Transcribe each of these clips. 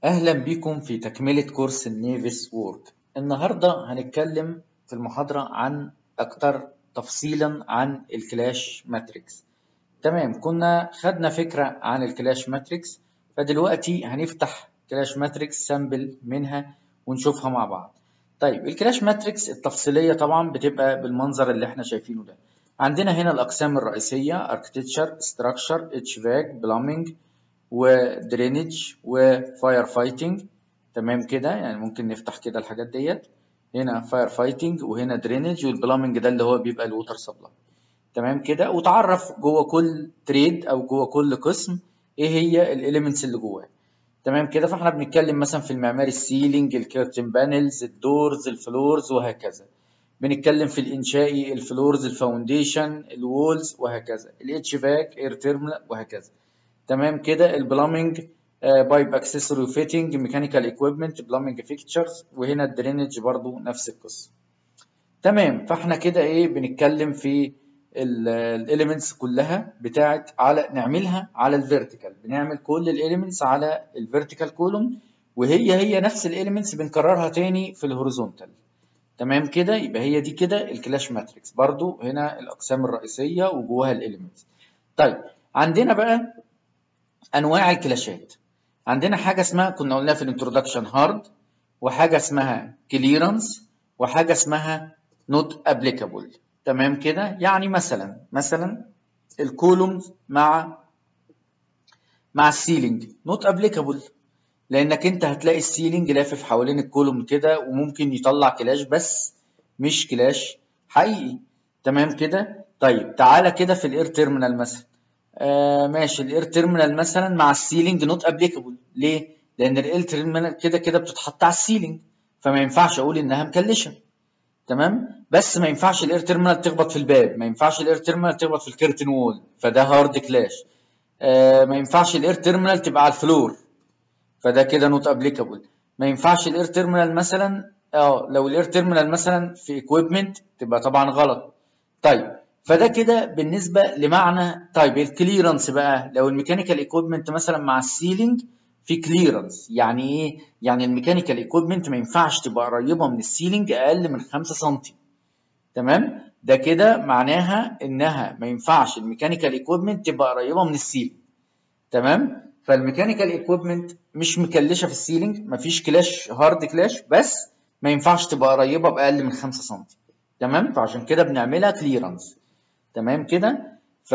أهلا بكم في تكملة كورس النيفس وورك النهاردة هنتكلم في المحاضرة عن أكتر تفصيلا عن الكلاش ماتريكس تمام كنا خدنا فكرة عن الكلاش ماتريكس فدلوقتي هنفتح كلاش ماتريكس سامبل منها ونشوفها مع بعض طيب الكلاش ماتريكس التفصيلية طبعا بتبقى بالمنظر اللي احنا شايفينه ده عندنا هنا الأقسام الرئيسية اركتكتشر ستراكشر اتشفاك بلامينج ودرينج وفاير فايتنج تمام كده يعني ممكن نفتح كده الحاجات ديت هنا فاير فايتنج وهنا درينج والبلامينج ده اللي هو بيبقى الووتر سبلاي تمام كده وتعرف جوه كل تريد او جوه كل قسم ايه هي الاليمنتس اللي جواه تمام كده فاحنا بنتكلم مثلا في المعماري السيلينج الكيرتن بانلز الدورز الفلورز وهكذا بنتكلم في الانشائي الفلورز الفاونديشن الوولز وهكذا الاتش فاك اير تيرمينال وهكذا تمام كده البلامينج بايب اكسسوري فيتنج ميكانيكال ايكويبمنت بلامينج فيكتشرز وهنا الدرينج برضو نفس القصه تمام فاحنا كده ايه بنتكلم في الاليمنتس كلها بتاعت على نعملها على الفيرتيكال بنعمل كل الاليمنتس على الفيرتيكال كولوم وهي هي نفس الاليمنتس بنكررها تاني في الهوريزونتال تمام كده يبقى هي دي كده الكلاش ماتريكس برضو هنا الاقسام الرئيسيه وجواها الاليمنتس طيب عندنا بقى انواع الكلاشات عندنا حاجه اسمها كنا قلناها في الانترودكشن هارد وحاجه اسمها كليرنس وحاجه اسمها نوت ابليكابل تمام كده يعني مثلا مثلا الكولومز مع مع السيلينج نوت ابليكابل لانك انت هتلاقي السيلينج لافف حوالين الكولوم كده وممكن يطلع كلاش بس مش كلاش حقيقي تمام كده طيب تعالى كده في الاير تيرمينال مثلا آه ماشي الاير تيرمينال مثلا مع السيلينج نوت ابليكابل ليه لان الاير تيرمينال كده كده بتتحط على السيلينج فما ينفعش اقول انها مكلشه تمام بس ما ينفعش الاير تيرمينال تخبط في الباب ما ينفعش الاير تيرمينال تخبط في الكيرتن وول فده هارد كلاش آه ما ينفعش الاير تيرمينال تبقى على الفلور فده كده نوت ابليكابل ما ينفعش الاير تيرمينال مثلا اه لو الاير تيرمينال مثلا في ايكويبمنت تبقى طبعا غلط طيب فده كده بالنسبه لمعنى طيب الكليرنس بقى لو الميكانيكال ايكويبمنت مثلا مع السيلينج في كليرنس يعني ايه يعني الميكانيكال ايكويبمنت ما ينفعش تبقى قريبه من السيلينج اقل من 5 سم تمام ده كده معناها انها ما ينفعش الميكانيكال ايكويبمنت تبقى قريبه من السيلينج تمام فالميكانيكال ايكويبمنت مش مكلشه في السيلينج مفيش كلاش هارد كلاش بس ما ينفعش تبقى قريبه باقل من 5 سم تمام فعشان كده بنعملها كليرنس تمام كده ف...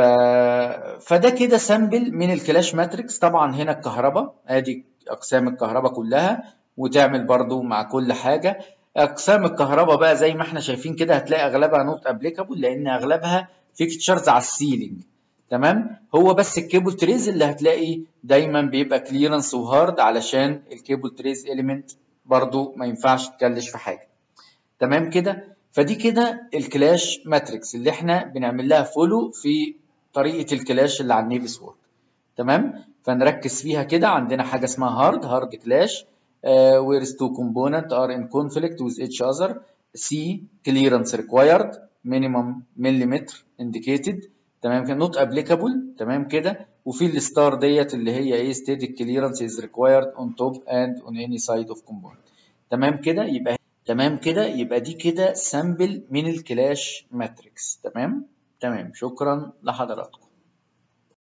فده كده سامبل من الكلاش ماتريكس طبعا هنا الكهرباء ادي اقسام الكهرباء كلها وتعمل برضو مع كل حاجه اقسام الكهرباء بقى زي ما احنا شايفين كده هتلاقي اغلبها نوت ابليكابل لان اغلبها فيكتشرز على السيلينج تمام هو بس الكيبل تريز اللي هتلاقي دايما بيبقى كليرنس وهارد علشان الكيبل تريز اليمنت برضو ما ينفعش تكلش في حاجه تمام كده فدي كده الكلاش ماتريكس اللي احنا بنعمل لها فولو في طريقه الكلاش اللي على النيفس وورك تمام فنركز فيها كده عندنا حاجه اسمها هارد هارد كلاش uh, where two components are in conflict with each other C clearance required minimum millimeter indicated تمام كده not applicable تمام كده وفي الستار ديت اللي هي ايه static clearance is required on top and on any side of component تمام كده يبقى تمام كده يبقى دي كده سامبل من الكلاش ماتريكس تمام تمام شكرا لحضراتكم